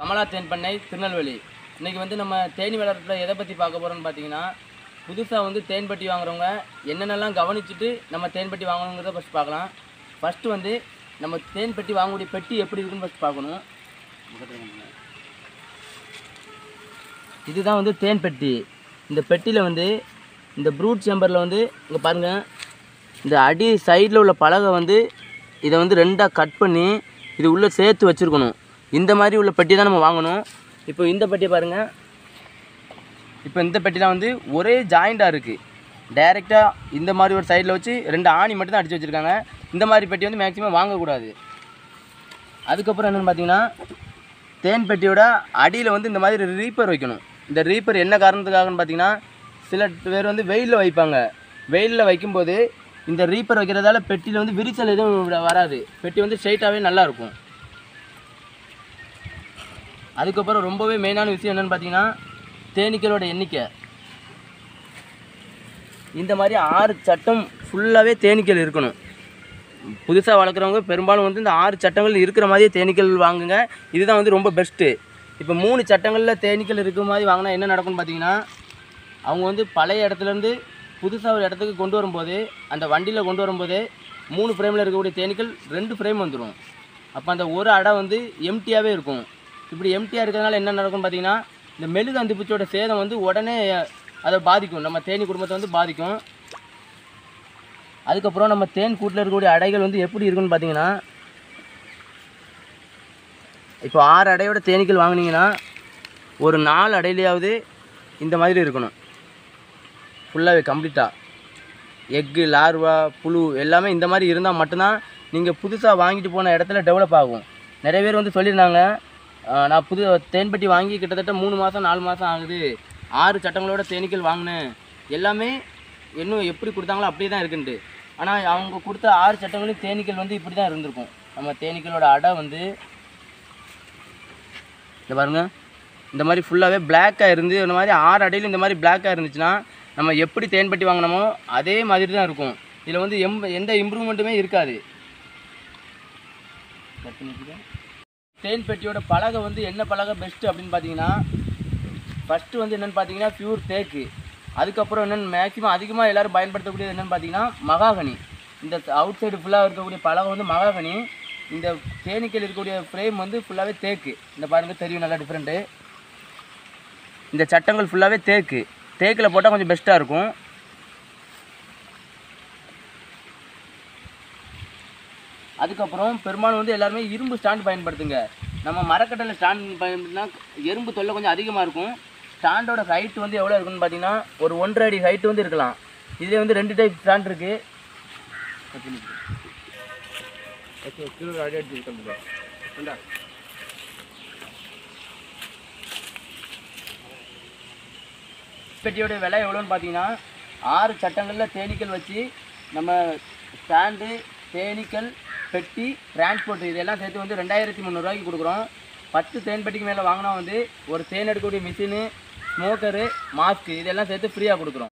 கமலா தேன் பண்ணை திருநெல்வேலி இன்றைக்கி வந்து நம்ம தேனி வளர்ப்பில் எதை பற்றி பார்க்க போகிறோம்னு பார்த்தீங்கன்னா புதுசாக வந்து தேன் பெட்டி வாங்குறவங்க என்னென்னலாம் கவனிச்சுட்டு நம்ம தேன் பெட்டி வாங்கணுங்கிறத ஃபஸ்ட் பார்க்கலாம் ஃபஸ்ட்டு வந்து நம்ம தேன் பெட்டி வாங்கக்கூடிய பெட்டி எப்படி இருக்குன்னு ஃபஸ்ட் பார்க்கணும் இதுதான் வந்து தேன் பெட்டி இந்த பெட்டியில் வந்து இந்த ப்ரூட் சேம்பரில் வந்து இங்கே பாருங்கள் இந்த அடி சைடில் உள்ள பலகை வந்து இதை வந்து ரெண்டாக கட் பண்ணி இது உள்ளே சேர்த்து வச்சுருக்கணும் இந்த மாதிரி உள்ள பெட்டி தான் நம்ம வாங்கணும் இப்போ இந்த பெட்டியை பாருங்கள் இப்போ இந்த பெட்டிலாம் வந்து ஒரே ஜாயிண்டாக இருக்குது டைரெக்டாக இந்த மாதிரி ஒரு சைடில் வச்சு ரெண்டு ஆணி மட்டும் தான் அடித்து வச்சுருக்காங்க இந்த மாதிரி பெட்டி வந்து மேக்ஸிமம் வாங்கக்கூடாது அதுக்கப்புறம் என்னென்னு பார்த்தீங்கன்னா தேன் பெட்டியோட அடியில் வந்து இந்த மாதிரி ரீப்பர் வைக்கணும் இந்த ரீப்பர் என்ன காரணத்துக்காகன்னு பார்த்தீங்கன்னா சில பேர் வந்து வெயிலில் வைப்பாங்க வெயிலில் வைக்கும்போது இந்த ரீப்பர் வைக்கிறதால பெட்டியில் வந்து விரிசல் எதுவும் வ- வராது பெட்டி வந்து ஸ்ட்ரைட்டாகவே நல்லா இருக்கும் அதுக்கப்புறம் ரொம்பவே மெயினான விஷயம் என்னென்னு பார்த்தீங்கன்னா தேனீக்களோட எண்ணிக்கை இந்த மாதிரி ஆறு சட்டம் ஃபுல்லாகவே தேனீக்கள் இருக்கணும் புதுசாக வளர்க்குறவங்க பெரும்பாலும் வந்து இந்த ஆறு சட்டங்கள் இருக்கிற மாதிரியே தேனீக்கள் வாங்குங்க இதுதான் வந்து ரொம்ப பெஸ்ட்டு இப்போ மூணு சட்டங்களில் தேனீக்கள் இருக்கிற மாதிரி வாங்கினா என்ன நடக்கும்னு பார்த்தீங்கன்னா அவங்க வந்து பழைய இடத்துலேருந்து புதுசாக ஒரு இடத்துக்கு கொண்டு வரும்போது அந்த வண்டியில் கொண்டு வரும்போது மூணு ஃப்ரேமில் இருக்கக்கூடிய தேனீக்கள் ரெண்டு ஃப்ரேம் வந்துடும் அப்போ அந்த ஒரு அடை வந்து எம்டியாகவே இருக்கும் இப்படி எம்டியாக இருக்கிறதுனால என்ன நடக்கும்னு பார்த்தீங்கன்னா இந்த மெழுகு அந்து பூச்சியோட சேதம் வந்து உடனே அதை பாதிக்கும் நம்ம தேனி குடும்பத்தை வந்து பாதிக்கும் அதுக்கப்புறம் நம்ம தேன் கூட்டில் இருக்கக்கூடிய அடைகள் வந்து எப்படி இருக்குன்னு பார்த்தீங்கன்னா இப்போ ஆறு அடையோட தேனீக்கள் வாங்குனீங்கன்னா ஒரு நாலு அடையிலையாவது இந்த மாதிரி இருக்கணும் ஃபுல்லாகவே கம்ப்ளீட்டாக எக்கு லார்வா புழு எல்லாமே இந்த மாதிரி இருந்தால் மட்டும்தான் நீங்கள் புதுசாக வாங்கிட்டு போன இடத்துல டெவலப் ஆகும் நிறைய பேர் வந்து சொல்லியிருந்தாங்க "ஆஹ், நான் புது தேன்பட்டி வாங்கி கிட்டத்தட்ட மூணு மாதம் நாலு மாதம் ஆகுது ஆறு சட்டங்களோட தேனீக்கள் வாங்கினேன் எல்லாமே இன்னும் எப்படி கொடுத்தாங்களோ அப்படியே தான் இருக்குன்ட்டு ஆனால் அவங்க கொடுத்த ஆறு சட்டங்களையும் தேனீக்கள் வந்து இப்படி தான் இருந்திருக்கும் நம்ம தேனீக்களோட அடை வந்து இந்த பாருங்க இந்த மாதிரி ஃபுல்லாகவே பிளாக்காக இருந்து இந்த மாதிரி ஆறு அடையிலும் இந்த மாதிரி பிளாக்காக இருந்துச்சுன்னா நம்ம எப்படி தேன்பட்டி வாங்கினோமோ அதே மாதிரி தான் இருக்கும் இதில் வந்து எம் எந்த இம்ப்ரூவ்மெண்ட்டுமே இருக்காது தேன் பெட்டியோட பலகை வந்து என்ன பலகை பெஸ்ட்டு அப்படின்னு பார்த்தீங்கன்னா ஃபஸ்ட்டு வந்து என்னென்னு பார்த்தீங்கன்னா பியூர் தேக்கு அதுக்கப்புறம் என்னென்னு மேக்ஸிமம் அதிகமாக எல்லோரும் பயன்படுத்தக்கூடியது என்னென்னு பார்த்தீங்கன்னா மகாகனி இந்த அவுட் சைடு ஃபுல்லாக இருக்கக்கூடிய பலகை வந்து மகாகனி இந்த தேனீக்கள் இருக்கக்கூடிய ஃப்ரேம் வந்து ஃபுல்லாகவே தேக்கு இந்த பாருங்க தெரியும் நல்லா டிஃப்ரெண்ட்டு இந்த சட்டங்கள் ஃபுல்லாகவே தேக்கு தேக்கில் போட்டால் கொஞ்சம் பெஸ்ட்டாக இருக்கும் அதுக்கப்புறம் பெரும்பாலும் வந்து எல்லாருமே இரும்பு ஸ்டாண்ட் பயன்படுத்துங்க நம்ம மரக்கட்டையில் ஸ்டாண்ட் பயன்படுத்தினா எறும்பு தொல்லை கொஞ்சம் அதிகமாக இருக்கும் ஸ்டாண்டோட ஹைட் வந்து எவ்வளோ இருக்குன்னு பார்த்தீங்கன்னா ஒரு ஒன்றரை அடி ஹைட் வந்து இருக்கலாம் இதில் வந்து ரெண்டு டைப் ஸ்டாண்ட் இருக்குது கிலோ அடி அடிச்சு பெட்டியோட விலை எவ்வளோன்னு பார்த்தீங்கன்னா ஆறு சட்டங்களில் தேனீக்கள் வச்சு நம்ம ஸ்டாண்டு தேனீக்கள் பெட்டி டிரான்ஸ்போர்ட் இதெல்லாம் சேர்த்து வந்து ரெண்டாயிரத்தி முந்நூறுரூவாய்க்கு கொடுக்குறோம் பத்து தேன் பெட்டிக்கு மேலே வாங்கினா வந்து ஒரு தேன் எடுக்கக்கூடிய மிஷினு ஸ்மோக்கரு மாஸ்க்கு இதெல்லாம் சேர்த்து ஃப்ரீயாக கொடுக்குறோம்